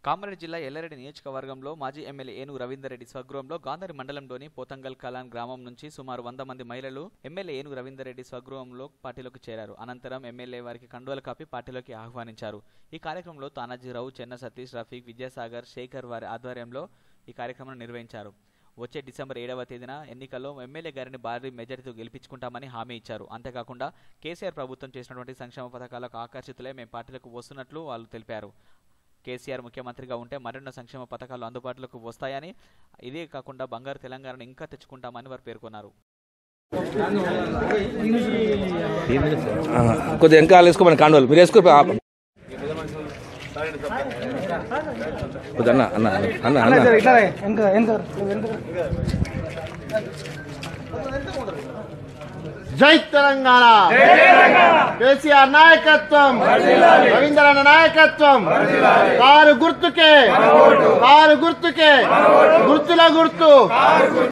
కామారెడ్డి జిల్లా ఎల్లారెడ్డి నియోజకవర్గంలో మాజీ ఎమ్మెల్యే ఏనుగు రవీందర్ రెడ్డి స్వగృహంలో గాంధారి మండలంలోని పోతంగల్ కలాన్ గ్రామం నుంచి సుమారు వంద మంది మహిళలు ఎమ్మెల్యే ఏనుగు రవీందర్ రెడ్డి స్వగృహంలో పార్టీలోకి చేరారు అనంతరం ఎమ్మెల్యే వారికి కండువలు కాపి పార్టీలోకి ఆహ్వానించారు ఈ కార్యక్రమంలో తానాజీరావు చెన్న సతీష్ రఫీక్ విద్యాసాగర్ శేఖర్ వారి ఆధ్వర్యంలో ఈ కార్యక్రమం నిర్వహించారు వచ్చే డిసెంబర్ ఏడవ తేదీన ఎన్నికల్లో ఎమ్మెల్యే గారిని భారీ మెజారిటీతో గెలిపించుకుంటామని హామీ ఇచ్చారు అంతేకాకుండా కేసీఆర్ ప్రభుత్వం చేసినటువంటి సంక్షేమ పథకాలకు ఆకర్షితులే మేము పార్టీలకు వస్తున్నట్లు వాళ్ళు తెలిపారు కేసీఆర్ ముఖ్యమంత్రిగా ఉంటే మరెన్నో సంక్షేమ పథకాలు అందుబాటులోకి వస్తాయని ఇదే కాకుండా బంగారు తెలంగాణను ఇంకా తెచ్చుకుంటామని వారు పేర్కొన్నారు ఆ, కొద్దిగా ఇంకా వేసుకోమని కాండోలు మీరు వేసుకో ఆ. కొద్దిగా అన్న అన్న అన్న అన్న జై తెలంగాణ కేసీఆర్ నాయకత్వం రవీంద్రన్న నాయకత్వం కారు గుర్తుకే కారు గుర్తుకే గుర్తుల గుర్తు